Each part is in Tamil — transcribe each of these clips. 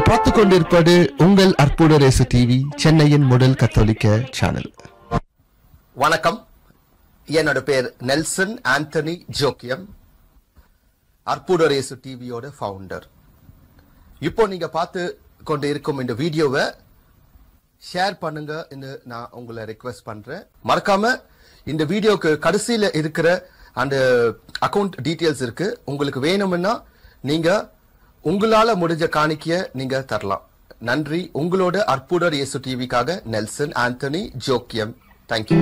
பார்த்து கொண்டிருப்பது உங்கள் அற்புத ரேசு டிவி சென்னையின் முதல் கத்தோலிக்க சேனல் வணக்கம் என்னோட பேர் நெல்சன் ஆண்டனி ஜோக்கியம் அற்புதரேசு டிவியோட ஃபவுண்டர் இப்போ நீங்க பார்த்து கொண்டு இருக்கும் இந்த வீடியோவை ஷேர் பண்ணுங்க நான் உங்களை ரெக்வெஸ்ட் பண்றேன் மறக்காம இந்த வீடியோக்கு கடைசியில இருக்கிற அந்த அக்கவுண்ட் டீடைல்ஸ் இருக்கு உங்களுக்கு வேணும்னா நீங்க உங்களால முடிஞ்ச காணிக்கைய நீங்க தரலாம் நன்றி உங்களோட அற்புதர் இயேசு டிவிக்காக நெல்சன் ஆண்டனி ஜோக்கியம் தேங்க்யூ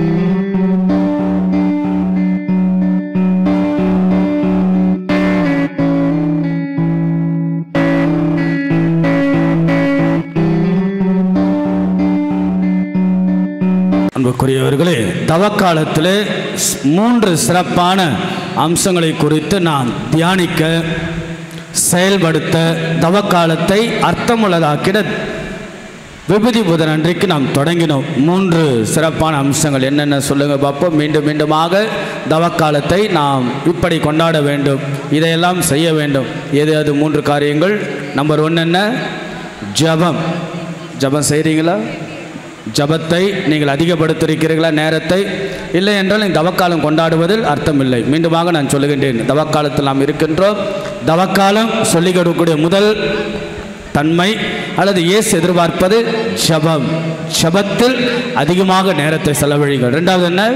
அன்புக்குரியவர்களே தவக்காலத்திலே ஸ்- மூன்று சிறப்பான அம்சங்களை குறித்து நாம் தியானிக்க செயல்படுத்த தவக்காலத்தை அர்த்தமுள்ளதாக்கிட விபூதி புதன் அன்றைக்கு நாம் தொடங்கினோம் மூன்று சிறப்பான அம்சங்கள் என்னென்ன சொல்லுங்க பார்ப்போம் மீண்டும் மீண்டுமாக தவக்காலத்தை நாம் இப்படி கொண்டாட வேண்டும் இதையெல்லாம் செய்ய வேண்டும் எது அது மூன்று காரியங்கள் நம்பர் ஒன் என்ன ஜபம் ஜபம் செய்கிறீங்களா ஜபத்தை நீங்கள் அதிகப்படுத்திருக்கிறீர்களா நேரத்தை இல்லை என்றால் இந்த தவக்காலம் கொண்டாடுவதில் அர்த்தமில்லை மீண்டுமாக நான் சொல்லுகின்றேன் தவக்காலத்தில் நாம் இருக்கின்றோம் தவக்காலம் சொல்லிக் கொடுக்கக்கூடிய முதல் தன்மை அல்லது இயேசு எதிர்பார்ப்பது ஜபம் ஜபத்தில் அதிகமாக நேரத்தை செலவழிகள் ரெண்டாவது என்ன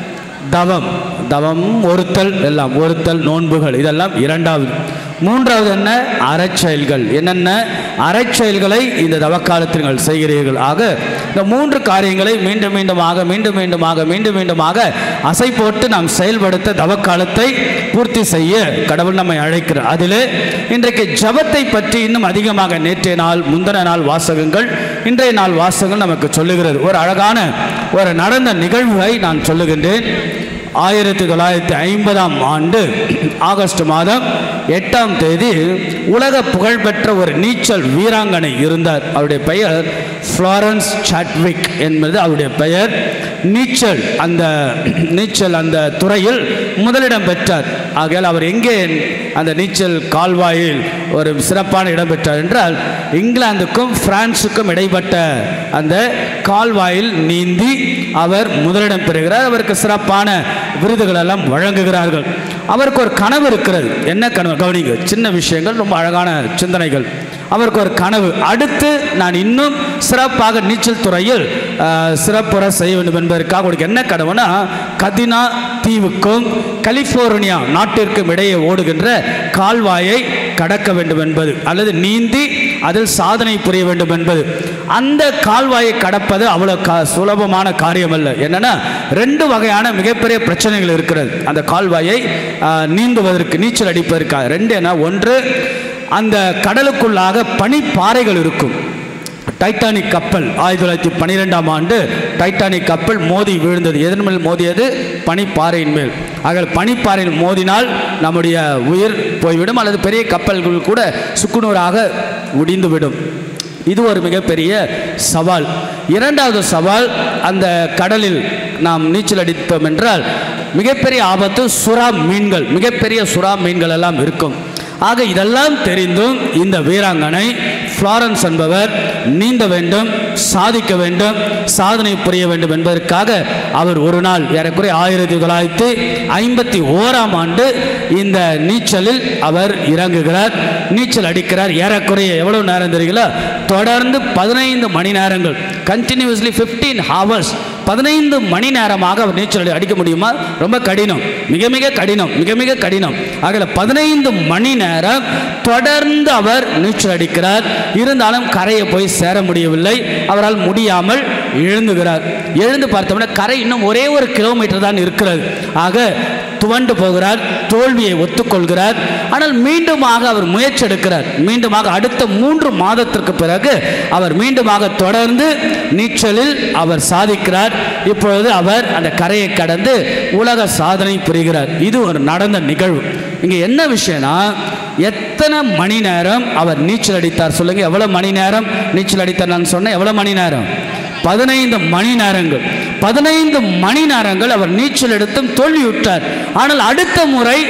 தவம் தவம் ஒருத்தல் எல்லாம் ஒருத்தல் நோன்புகள் இதெல்லாம் இரண்டாவது மூன்றாவது என்ன அறச்செயல்கள் என்னென்ன அறச்செயல்களை இந்த தவக்காலத்தில் நீங்கள் செய்கிறீர்கள் ஆக இந்த மூன்று காரியங்களை மீண்டும் மீண்டுமாக மீண்டும் மீண்டுமாக மீண்டும் மீண்டுமாக அசை போட்டு நாம் செயல்படுத்த தவக்காலத்தை பூர்த்தி செய்ய கடவுள் நம்மை அழைக்கிறார் அதிலே இன்றைக்கு ஜபத்தை பற்றி இன்னும் அதிகமாக நேற்றைய நாள் முந்தின நாள் வாசகங்கள் இன்றைய நாள் வாசகங்கள் நமக்கு சொல்லுகிறது ஒரு அழகான ஒரு நடந்த நிகழ்வை நான் சொல்லுகின்றேன் ஆயிரத்தி தொள்ளாயிரத்தி ஐம்பதாம் ஆண்டு ஆகஸ்ட் மாதம் எட்டாம் தேதி உலக புகழ்பெற்ற ஒரு நீச்சல் வீராங்கனை இருந்தார் அவருடைய பெயர் ஃப்ளாரன்ஸ் சாட்விக் என்பது அவருடைய பெயர் நீச்சல் அந்த நீச்சல் அந்த துறையில் முதலிடம் பெற்றார் ஆகையால் அவர் எங்கே அந்த நீச்சல் கால்வாயில் ஒரு சிறப்பான இடம் பெற்றார் என்றால் இங்கிலாந்துக்கும் பிரான்சுக்கும் இடைப்பட்ட அந்த கால்வாயில் நீந்தி அவர் முதலிடம் பெறுகிறார் அவருக்கு சிறப்பான விருதுகள் எல்லாம் வழங்குகிறார்கள் அவருக்கு ஒரு கனவு இருக்கிறது என்ன கனவு கவனிங்க சின்ன விஷயங்கள் ரொம்ப அழகான சிந்தனைகள் அவருக்கு ஒரு கனவு அடுத்து நான் இன்னும் சிறப்பாக நீச்சல் துறையில் ஆஹ், சிறப்புற செய்ய வேண்டும் என்பதற்காக அவருக்கு என்ன கனவுனா கதினா தீவுக்கும் கலிஃபோர்னியா நாட்டிற்கும் இடையே ஓடுகின்ற கால்வாயை கடக்க வேண்டும் என்பது அல்லது நீந்தி அதில் சாதனை புரிய வேண்டும் என்பது அந்த கால்வாயை கடப்பது அவ்வளோ கா சுலபமான காரியம் அல்ல என்னன்னா ரெண்டு வகையான மிகப்பெரிய பிரச்சனைகள் இருக்கிறது அந்த கால்வாயை ஆஹ், நீந்துவதற்கு நீச்சல் அடிப்பதற்காக ரெண்டு என்ன ஒன்று அந்த கடலுக்குள்ளாக பனிப்பாறைகள் இருக்கும் டைட்டானிக் கப்பல் ஆயிரத்தி தொள்ளாயிரத்தி பன்னிரெண்டாம் ஆண்டு டைட்டானிக் கப்பல் மோதி விழுந்தது எதன் மேல் மோதியது பனிப்பாறையின் மேல் ஆக பனிப்பாறையில் மோதினால் நம்முடைய உயிர் போய்விடும் அல்லது பெரிய கப்பல்கள் கூட சுக்குநூறாக முடிந்துவிடும் இது ஒரு மிகப்பெரிய சவால் இரண்டாவது சவால் அந்த கடலில் நாம் நீச்சல் அடித்தோம் என்றால் மிகப்பெரிய ஆபத்து சுறா மீன்கள் மிகப்பெரிய சுறா மீன்கள் எல்லாம் இருக்கும் ஆக இதெல்லாம் தெரிந்தும் இந்த வீராங்கனை ஃப்ளாரன்ஸ் என்பவர் நீந்த வேண்டும் சாதிக்க வேண்டும் சாதனை புரிய வேண்டும் என்பதற்காக அவர் ஒரு நாள் ஏறக்குறைய ஆயிரத்தி தொள்ளாயிரத்தி ஐம்பத்தி ஓராம் ஆண்டு இந்த நீச்சலில் அவர் இறங்குகிறார் நீச்சல் அடிக்கிறார் ஏறக்குறைய எவ்வளவு நேரம் தெரியுங்களா தொடர்ந்து பதினைந்து மணி நேரங்கள் கண்டினியூஸ்லி 15 ஹவர்ஸ் பதினைந்து மணி நேரமாக அவர் நீச்சல் அடி- அடிக்க முடியுமா ரொம்ப கடினம் மிக மிக கடினம் மிக மிக கடினம் ஆகல பதினைந்து மணி நேரம் தொடர்ந்து அவர் நீச்சல் அடிக்கிறார் இருந்தாலும் கரையை போய் சேர முடியவில்லை அவரால் முடியாமல் எழுந்துகிறார் எழுந்து பார்த்தோம்னா கரை இன்னும் ஒரே ஒரு கிலோமீட்டர் தான் இருக்கிறது ஆக துவண்டு போகிறார் தோல்வியை ஒத்துக்கொள்கிறார் ஆனால் மீண்டுமாக அவர் முயற்சி எடுக்கிறார் மீண்டுமாக அடுத்த மூன்று மாதத்திற்கு பிறகு அவர் மீண்டுமாக தொடர்ந்து நீச்சலில் அவர் சாதிக்கிறார் இப்பொழுது அவர் அந்த கரையை கடந்து உலக சாதனை புரிகிறார் இது ஒரு நடந்த நிகழ்வு இங்கே என்ன விஷயம்னா எத்தனை மணி நேரம் அவர் நீச்சல் அடித்தார் சொல்லுங்க எவ்வளவு மணி நேரம் நீச்சல் அடித்தார் நான் சொன்னேன் எவ்வளவு மணி நேரம் பதினைந்து மணி நேரங்கள் பதினைந்து மணி நேரங்கள் அவர் நீச்சல் எடுத்தும் தோல்வியுற்றார் ஆனால் அடுத்த முறை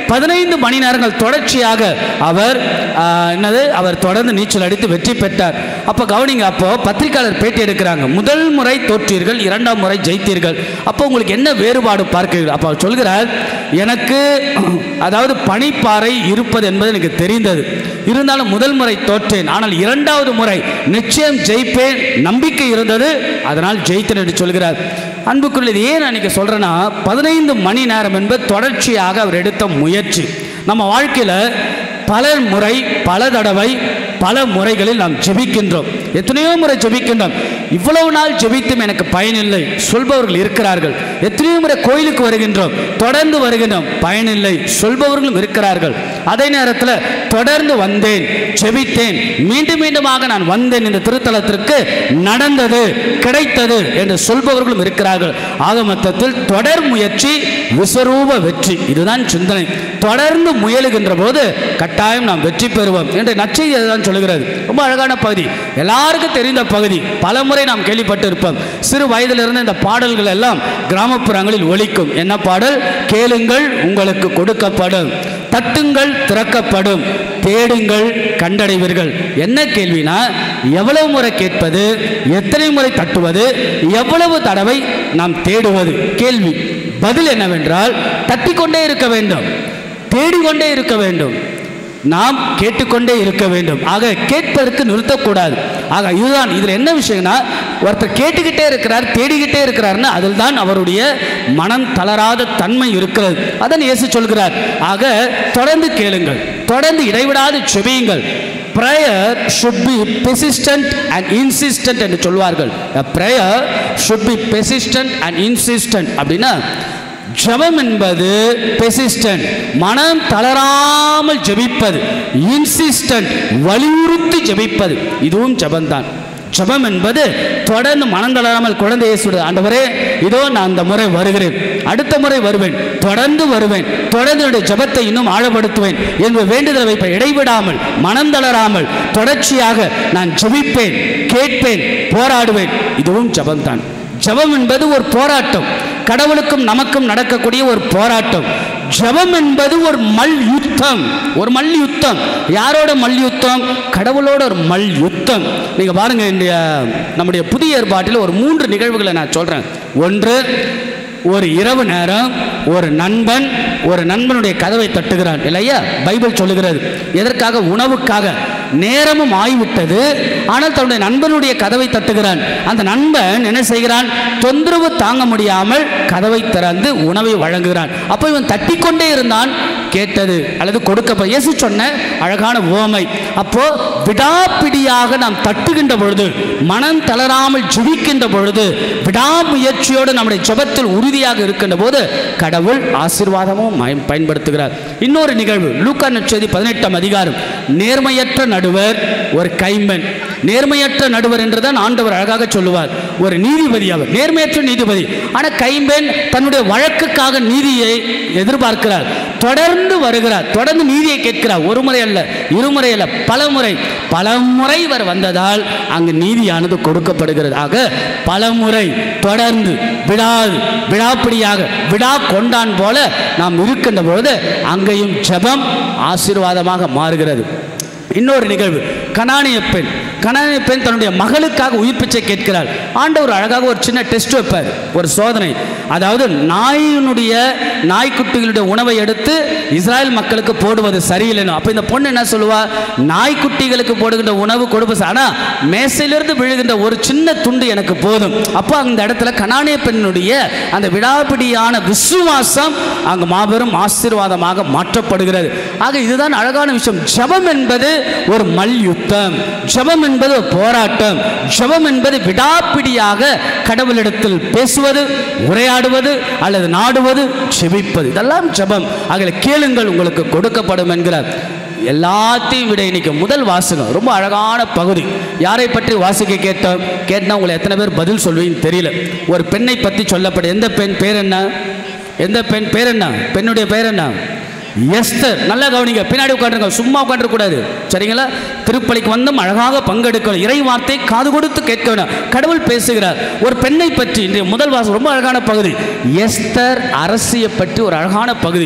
பதினைந்து மணி நேரங்கள் தொடர்ச்சியாக அவர் ஆ, என்னது அவர் தொடர்ந்து நீச்சல் அடித்து வெற்றி பெற்றார் அப்போ கவனிங்க அப்போ பத்திரிக்கையாளர் பேட்டி எடுக்கிறாங்க முதல் முறை தோற்றீர்கள் இரண்டாம் முறை ஜெயித்தீர்கள் அப்போ உங்களுக்கு என்ன வேறுபாடு பார்க்கிறீர்கள் அப்போ அவர் சொல்கிறார் எனக்கு அதாவது பனிப்பாறை இருப்பது என்பது எனக்கு தெரிந்தது இருந்தாலும் முதல் முறை தோற்றேன் ஆனால் இரண்டாவது முறை நிச்சயம் ஜெயிப்பேன் நம்பிக்கை இருந்தது அதனால் ஜெயித்தேன் என்று சொல்கிறார் அன்புக்குரிய இது ஏன் நான் இன்னைக்கு சொல்றேன்னா பதினைந்து மணி நேரம் என்பது தொடர்ச்சியாக அவர் எடுத்த முயற்சி நம்ம வாழ்க்கையில் பல முறை பல தடவை பல முறைகளில் நாம் ஜெபிக்கின்றோம் எத்தனையோ முறை ஜெபிக்கின்றோம் இவ்வளவு நாள் ஜெபித்தும் எனக்கு பயனில்லை சொல்பவர்கள் இருக்கிறார்கள் எத்தனையோ முறை கோயிலுக்கு வருகின்றோம் தொடர்ந்து வருகின்றோம் பயனில்லை சொல்பவர்களும் இருக்கிறார்கள் அதே நேரத்தில் தொடர்ந்து வந்தேன் ஜெபித்தேன் மீண்டும் மீண்டுமாக நான் வந்தேன் இந்த திருத்தலத்திற்கு நடந்தது கிடைத்தது என்று சொல்பவர்களும் இருக்கிறார்கள் ஆக மொத்தத்தில் தொடர் முயற்சி விஸ்வரூப வெற்றி இதுதான் சிந்தனை தொடர்ந்து முயலுகின்ற போது கட்டாயம் நாம் வெற்றி பெறுவோம் என்ற நச்செய்தி அதுதான் சொல்லுகிறது ரொம்ப அழகான பகுதி எல்லாருக்கும் தெரிந்த பகுதி பல முறை நாம் கேள்விப்பட்டு இருப்போம் சிறு வயதிலிருந்து இந்த பாடல்கள் எல்லாம் கிராமப்புறங்களில் ஒலிக்கும் என்ன பாடல் கேளுங்கள் உங்களுக்கு கொடுக்கப்படும் தட்டுங்கள் திறக்கப்படும் தேடுங்கள் கண்டடைவீர்கள் என்ன கேள்வினா எவ்வளவு முறை கேட்பது எத்தனை முறை தட்டுவது எவ்வளவு தடவை நாம் தேடுவது கேள்வி பதில் என்னவென்றால் தட்டிக்கொண்டே இருக்க வேண்டும் தேடிக்கொண்டே இருக்க வேண்டும் நாம் கேட்டுக்கொண்டே இருக்க வேண்டும் ஆக கேட்பதற்கு நிறுத்தக்கூடாது ஆக இதுதான் இதில் என்ன விஷயம்னா ஒருத்தர் கேட்டுக்கிட்டே இருக்கிறார் தேடிக்கிட்டே இருக்கிறார்னா அதில் தான் அவருடைய மனம் தளராத தன்மை இருக்கிறது அதான் இயேசு சொல்கிறார் ஆக தொடர்ந்து கேளுங்கள் தொடர்ந்து இடைவிடாது செபியுங்கள் prayer should be persistent and insistent என்று சொல்வார்கள் prayer should be persistent and insistent அப்படின்னா ஜெபம் என்பது பெசிஸ்டன்ட் மனம் தளராமல் ஜெபிப்பது இன்சிஸ்டன்ட் வலியுறுத்தி ஜெபிப்பது இதுவும் ஜெபம்தான் ஜெபம் என்பது தொடர்ந்து மனம் தளராமல் குழந்தை இயேசுடு ஆண்டவரே இதோ நான் அந்த முறை வருகிறேன் அடுத்த முறை வருவேன் தொடர்ந்து வருவேன் தொடர்ந்து என்னுடைய ஜெபத்தை இன்னும் ஆழப்படுத்துவேன் என்று வேண்டுதல் வைப்பேன் இடைவிடாமல் மனம் தளராமல் தொடர்ச்சியாக நான் ஜெபிப்பேன் கேட்பேன் போராடுவேன் இதுவும் ஜெபம்தான் ஜெபம் என்பது ஒரு போராட்டம் கடவுளுக்கும் நமக்கும் நடக்கக்கூடிய ஒரு போராட்டம் ஜெபம் என்பது ஒரு மல் யுத்தம் ஒரு மல் யுத்தம் யாரோட மல் யுத்தம் கடவுளோட ஒரு மல் யுத்தம் நீங்க பாருங்க இந்த நம்முடைய புதிய ஏற்பாட்டில் ஒரு மூன்று நிகழ்வுகளை நான் சொல்றேன் ஒன்று ஒரு இரவு நேரம் ஒரு நண்பன் ஒரு நண்பனுடைய கதவை தட்டுகிறான் இல்லையா பைபிள் சொல்லுகிறது எதற்காக உணவுக்காக நேரமும் ஆய்விட்டது ஆனால் தன்னுடைய நண்பனுடைய கதவை தட்டுகிறான் அந்த நண்பன் என்ன செய்கிறான் தொந்தரவு தாங்க முடியாமல் கதவை திறந்து உணவை வழங்குகிறான் அப்போ இவன் தட்டிக்கொண்டே இருந்தான் கேட்டது அல்லது கொடுக்க இயேசு சொன்ன அழகான உவமை அப்போ விடாப்பிடியாக நாம் தட்டுகின்ற பொழுது மனம் தளராமல் ஜெபிக்கின்ற பொழுது விடாமுயற்சியோடு நம்முடைய ஜெபத்தில் உறுதியாக இருக்கின்ற போது கடவுள் ஆசீர்வாதமும் மய- பயன்படுத்துகிறார் இன்னொரு நிகழ்வு லூக்கா நற்செய்தி பதினெட்டாம் அதிகாரம் நேர்மையற்ற நடுவர் ஒரு கைம்பெண் நேர்மையற்ற நடுவர் என்றுதான் ஆண்டவர் அழகாக சொல்லுவார் ஒரு நீதிபதி அவர் நேர்மையற்ற நீதிபதி ஆனால் கைம்பெண் தன்னுடைய வழக்குக்காக நீதியை எதிர்பார்க்கிறார் தொடர்ந்து வருகிறார் தொடர்ந்து நீதியை கேட்கிறார் ஒரு முறை அல்ல இருமுறை அல்ல பல முறை பல முறை இவர் வந்ததால் அங்கு நீதியானது கொடுக்கப்படுகிறது ஆக பல முறை தொடர்ந்து விடாது விடாப்பிடியாக விடா கொண்டான் போல நாம் இருக்கின்ற பொழுது அங்கேயும் ஜெபம் ஆசீர்வாதமாக மாறுகிறது இன்னொரு நிகழ்வு கனானிய பெண் கனானிய பெண் தன்னுடைய மகளுக்காக உயிர் பிச்சை கேட்கிறாள் ஆண்டவர் அழகாக ஒரு சின்ன டெஸ்ட் வைப்பார் ஒரு சோதனை அதாவது நாயினுடைய நாய்க்குட்டிகளுடைய உணவை எடுத்து இஸ்ராயல் மக்களுக்கு போடுவது சரியில்லைன்னு அப்போ இந்த பொண்ணு என்ன சொல்லுவா நாய்க்குட்டிகளுக்கு போடுகின்ற உணவு கொடுப்பது ஆனால் மேசையிலிருந்து விழுகின்ற ஒரு சின்ன துண்டு எனக்கு போதும் அப்போ அந்த இடத்துல கனானிய பெண்ணுடைய அந்த விடாபிடியான விசுவாசம் அங்கு மாபெரும் ஆசீர்வாதமாக மாற்றப்படுகிறது ஆக இதுதான் அழகான விஷயம் ஜெபம் என்பது ஒரு மல்யுத்தம் ஜெபம் என்பது ஒரு போராட்டம் ஜெபம் என்பது விடாப்பிடியாக கடவுளிடத்தில் பேசுவது உரையாடுவது அல்லது நாடுவது செபிப்பது இதெல்லாம் ஜெபம் ஆகல கேளுங்கள் உங்களுக்கு கொடுக்கப்படும் என்கிறார் எல்லாத்தையும் விட இன்னைக்கு முதல் வாசகம் ரொம்ப அழகான பகுதி யாரை பற்றி வாசிக்க கேட்டோம் கேட்டால் உங்களை எத்தனை பேர் பதில் சொல்வீங்கன்னு தெரியல ஒரு பெண்ணை பற்றி சொல்லப்படும் எந்த பெண் பேர் என்ன எந்த பெண் பேர் என்ன பெண்ணுடைய பேர் என்ன எஸ்தர் நல்லா கவனிங்க பின்னாடி உட்காந்துருங்க சும்மா உட்காந்துருக்க கூடாது சரிங்களா திருப்பலிக்கு வந்தும் அழகாக பங்கெடுக்கணும் இறை வார்த்தை காது கொடுத்து கேட்க வேணும் கடவுள் பேசுகிறார் ஒரு பெண்ணை பற்றி இன்றைய முதல் வாசம் ரொம்ப அழகான பகுதி எஸ்தர் அரசியை பற்றி ஒரு அழகான பகுதி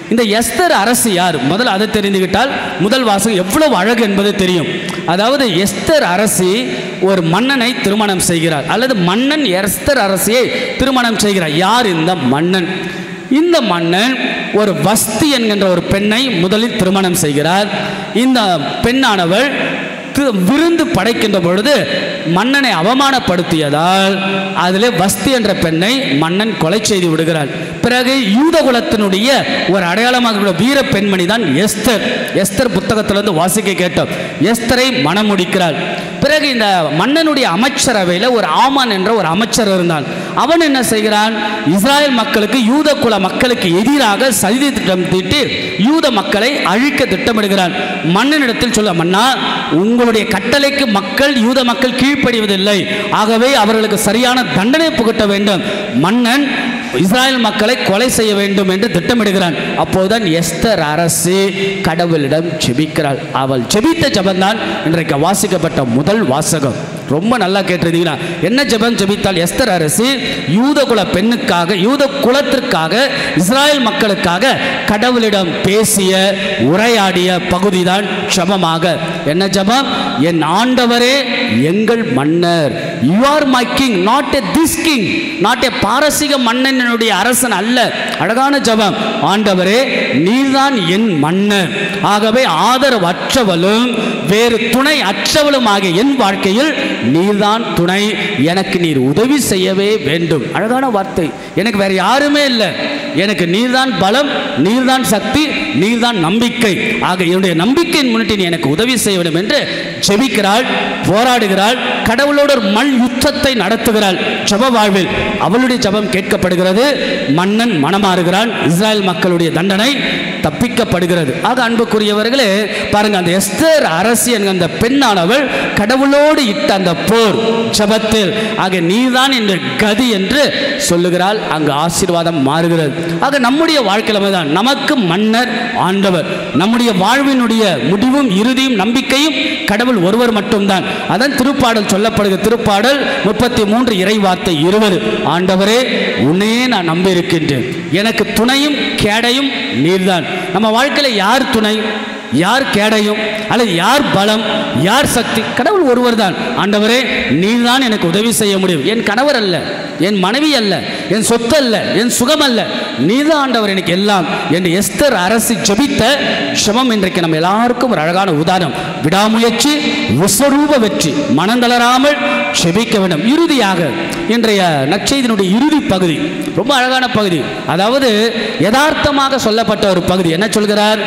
இந்த எஸ்தர் அரசு யார் முதல்ல அதை தெரிந்துக்கிட்டால் முதல் வாசகம் எவ்வளவு அழகு என்பது தெரியும் அதாவது எஸ்தர் அரசி ஒரு மன்னனை திருமணம் செய்கிறார் அல்லது மன்னன் எஸ்தர் அரசியை திருமணம் செய்கிறார் யார் இந்த மன்னன் இந்த மன்னன் ஒரு வஸ்தி என்கின்ற ஒரு பெண்ணை முதலில் திருமணம் செய்கிறார் இந்த பெண்ணானவள் தி- விருந்து படைக்கின்ற பொழுது மன்னனை அவமானப்படுத்தியதால் அதிலே வஸ்தி என்ற பெண்ணை மன்னன் கொலை செய்து விடுகிறார் பிறகு யூத குலத்தினுடைய ஒரு அடையாளமாக உள்ள வீர பெண்மணி தான் எஸ்தர் எஸ்தர் புத்தகத்திலிருந்து வாசிக்க கேட்டோம் எஸ்தரை மணம் முடிக்கிறாள் பிறகு இந்த மன்னனுடைய அமைச்சரவையில் ஒரு ஆமான் என்ற ஒரு அமைச்சர் இருந்தான் அவன் என்ன செய்கிறான் இஸ்ராயல் மக்களுக்கு யூத குல மக்களுக்கு எதிராக சதி திட்டம் தீட்டி யூத மக்களை அழிக்க திட்டமிடுகிறான் மன்னனிடத்தில் சொல்ல மன்னா உங்களுடைய கட்டளைக்கு மக்கள் யூத மக்கள் கீழ்ப்படிவதில்லை ஆகவே அவர்களுக்கு சரியான தண்டனை புகட்ட வேண்டும் மன்னன் இஸ்ராயல் மக்களை கொலை செய்ய வேண்டும் என்று திட்டமிடுகிறான் அப்போதுதான் எஸ்தர் அரசு கடவுளிடம் ஜெபிக்கிறாள் அவள் ஜெபித்த ஜெபம்தான் இன்றைக்கு வாசிக்கப்பட்ட முதல் வாசகம் ரொம்ப நல்லா கேட்டிருந்தீங்களா என்ன ஜெபம் ஜெபித்தால் எஸ்தர் அரசு யூத குல பெண்ணுக்காக யூத குலத்திற்காக இஸ்ராயல் மக்களுக்காக கடவுளிடம் பேசிய உரையாடிய பகுதிதான் ஜெபமாக என்ன ஜெபம் என் ஆண்டவரே எங்கள் மன்னர் you are my king not a this king not a பாரசீக மன்னனுடைய அரசன் அல்ல அழகான ஜெபம் ஆண்டவரே நீர்தான் என் மன்னர் ஆகவே ஆதரவற்றவளும் வேறு துணை அற்றவளும் ஆகிய என் வாழ்க்கையில் நீர்தான் துணை எனக்கு நீர் உதவி செய்யவே வேண்டும் அழகான வார்த்தை எனக்கு வேற யாருமே இல்லை எனக்கு நீர்தான் பலம் நீர்தான் சக்தி நீர்தான் நம்பிக்கை ஆக என்னுடைய நம்பிக்கையின் முன்னிட்டு நீ எனக்கு உதவி செய்ய வேண்டும் என்று ஜெபிக்கிறாள் போராடுகிறாள் கடவுளோடு ஒரு மல் யுத்தத்தை நடத்துகிறாள் ஜப வாழ்வில் அவளுடைய ஜபம் கேட்கப்படுகிறது மன்னன் மனமாறுகிறான் இஸ்ராயல் மக்களுடைய தண்டனை தப்பிக்கப்படுகிறது ஆக அன்புக்குரியவர்களே பாருங்க அந்த எஸ்தர் அரசி என்கிற அந்த பெண்ணானவள் கடவுளோடு இட்ட அந்த போர் ஜபத்தில் ஆக நீதான் என்ற கதி என்று சொல்லுகிறாள் அங்கு ஆசீர்வாதம் மாறுகிறது ஆக நம்முடைய வாழ்க்கையில தான் நமக்கு மன்னர் ஆண்டவர் நம்முடைய வாழ்வினுடைய முடிவும் இறுதியும் நம்பிக்கையும் கடவுள் ஒருவர் மட்டும்தான் அதான் திருப்பாடல் சொல்லப்படுகிற திருப்பாடல் முப்பத்தி மூன்று இறைவார்த்தை இருபது ஆண்டவரே உன்னையே நான் நம்பி இருக்கின்றேன் எனக்கு துணையும் கேடையும் நீர்தான் நம்ம வாழ்க்கையில யார் துணை யார் கேடையும் அல்லது யார் பலம் யார் சக்தி கடவுள் ஒருவர் தான் ஆண்டவரே நீர்தான் எனக்கு உதவி செய்ய முடியும் என் கணவர் அல்ல என் மனைவி அல்ல என் சொத்து அல்ல என் சுகம் அல்ல நீதான் ஆண்டவர் எனக்கு எல்லாம் என்று எஸ்தர் அரசு ஜெபித்த சிரமம் இன்றைக்கு நம்ம எல்லாருக்கும் ஒரு அழகான உதாரணம் விடாமுயற்சி விஸ்வரூப வெற்றி மனந்தளராமல் செபிக்க வேண்டும் இறுதியாக இன்றைய நற்செய்தியினுடைய இறுதி பகுதி ரொம்ப அழகான பகுதி அதாவது யதார்த்தமாக சொல்லப்பட்ட ஒரு பகுதி என்ன சொல்கிறார்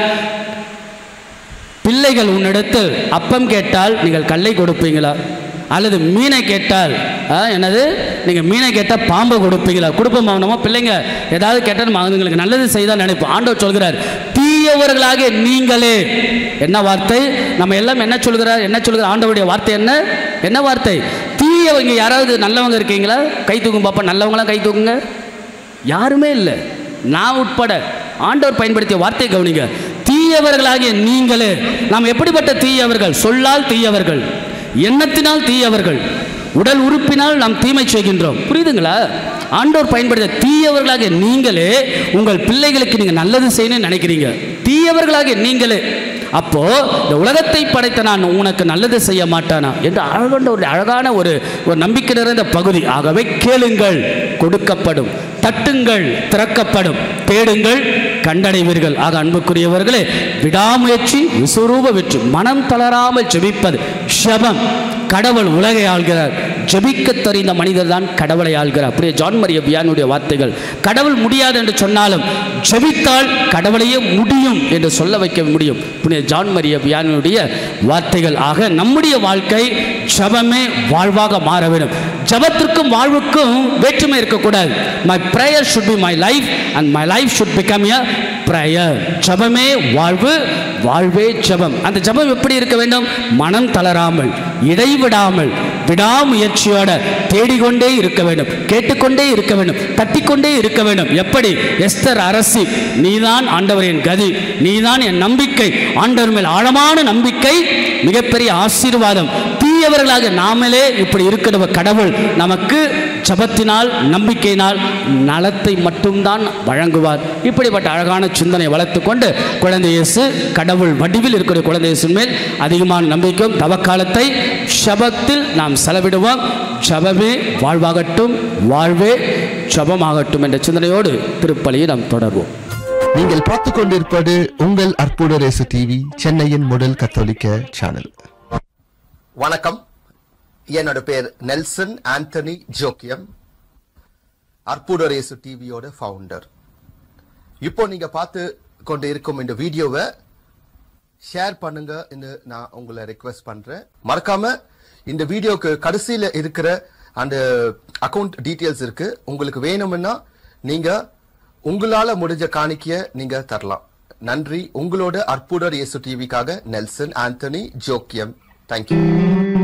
பிள்ளைகள் உன்னிடத்தில் அப்பம் கேட்டால் நீங்கள் கல்லை கொடுப்பீங்களா அல்லது மீனை கேட்டால் ஆ, என்னது நீங்கள் மீனை கேட்டால் பாம்பை கொடுப்பீங்களா கொடுப்போம் நம்ம பிள்ளைங்க ஏதாவது கேட்டால் நம்ம அதுங்களுக்கு நல்லது செய்தால் நினைப்போம் ஆண்டவர் சொல்கிறார் தீயவர்களாக நீங்களே என்ன வார்த்தை நம்ம எல்லாம் என்ன சொல்கிறார் என்ன சொல்கிறார் ஆண்டவருடைய வார்த்தை என்ன என்ன வார்த்தை தீயவங்க யாராவது நல்லவங்க இருக்கீங்களா கை தூக்கும் பாப்பா நல்லவங்களாம் கை தூக்குங்க யாருமே இல்லை நான் உட்பட ஆண்டவர் பயன்படுத்திய வார்த்தையை கவனிங்க தீயவர்களாகிய நீங்களே நாம் எப்படிப்பட்ட தீயவர்கள் சொல்லால் தீயவர்கள் எண்ணத்தினால் தீயவர்கள் உடல் உறுப்பினால் நாம் தீமை செய்கின்றோம் புரியுதுங்களா ஆண்டோர் பயன்படுத்த தீயவர்களாகிய நீங்களே உங்கள் பிள்ளைகளுக்கு நீங்க நல்லது செய்யணும்னு நினைக்கிறீங்க தீயவர்களாகிய நீங்களே அப்போ இந்த உலகத்தை படைத்த நான் உனக்கு நல்லது செய்ய மாட்டானா என்று அழகான ஒரு அழகான ஒரு ஒரு நம்பிக்கை நிறைந்த பகுதி ஆகவே கேளுங்கள் கொடுக்கப்படும் தட்டுங்கள் திறக்கப்படும் தேடுங்கள் கண்டடைவீர்கள் ஆக அன்புக்குரியவர்களே விடாமுயற்சி விசுரூப வெற்றி மனம் தளராமல் ஜெபிப்பது ஷபம் கடவுள் உலகை ஆள்கிறார் ஜெபிக்க தெரிந்த மனிதர் தான் கடவுளை ஆள்கிறார் அப்படியே ஜான் மரிய பியானுடைய வார்த்தைகள் கடவுள் முடியாது என்று சொன்னாலும் ஜெபித்தால் கடவுளையே முடியும் என்று சொல்ல வைக்க முடியும் புனித ஜான் மரிய பியானுடைய வார்த்தைகள் ஆக நம்முடைய வாழ்க்கை ஜபமே வாழ்வாக மாற வேண்டும் ஜபத்திற்கும் வாழ்வுக்கும் வேற்றுமை இருக்கக்கூடாது my prayer should be my life and my life should become a prayer ஜபமே வாழ்வு வாழ்வே ஜபம் அந்த ஜபம் எப்படி இருக்க வேண்டும் மனம் தளராமல் இடைவிடாமல் விடாமுயற்சியோட தேடிக்கொண்டே இருக்க வேண்டும் கேட்டுக்கொண்டே இருக்க வேண்டும் தட்டிக்கொண்டே இருக்க வேண்டும் எப்படி எஸ்தர் அரசி நீதான் ஆண்டவரின் கதி நீதான் என் நம்பிக்கை ஆண்டவர் மேல் ஆழமான நம்பிக்கை மிகப்பெரிய ஆசீர்வாதம் தீ எளியவர்களாக நாமளே இப்படி இருக்கிற கடவுள் நமக்கு ஜபத்தினால் நம்பிக்கையினால் நலத்தை மட்டும்தான் வழங்குவார் இப்படிப்பட்ட அழகான சிந்தனை வளர்த்து கொண்டு குழந்தை இயேசு கடவுள் வடிவில் இருக்கிற குழந்தை இயேசு மேல் அதிகமான நம்பிக்கையும் தவக்காலத்தை ஜபத்தில் நாம் செலவிடுவோம் ஜபமே வாழ்வாகட்டும் வாழ்வே ஜபமாகட்டும் என்ற சிந்தனையோடு திருப்பலியை நாம் தொடர்வோம் நீங்கள் பார்த்து கொண்டிருப்பது உங்கள் அற்புத ரேசு டிவி சென்னையின் முதல் கத்தோலிக்க சேனல் வணக்கம் என்னோட பேர் நெல்சன் ஆண்டனி ஜோக்கியம் அற்புதரேசு டிவியோட ஃபவுண்டர் இப்போ நீங்க பார்த்து கொண்டு இருக்கும் இந்த வீடியோவை ஷேர் பண்ணுங்க நான் உங்களை ரெக்வெஸ்ட் பண்றேன் மறக்காம இந்த வீடியோக்கு கடைசியில இருக்கிற அந்த அக்கவுண்ட் டீட்டெயில்ஸ் இருக்கு உங்களுக்கு வேணும்னா நீங்க உங்களால முடிஞ்ச காணிக்கைய நீங்க தரலாம் நன்றி உங்களோட அற்புதர் இயேசு டிவிக்காக நெல்சன் ஆண்டனி ஜோக்கியம் தேங்க்யூ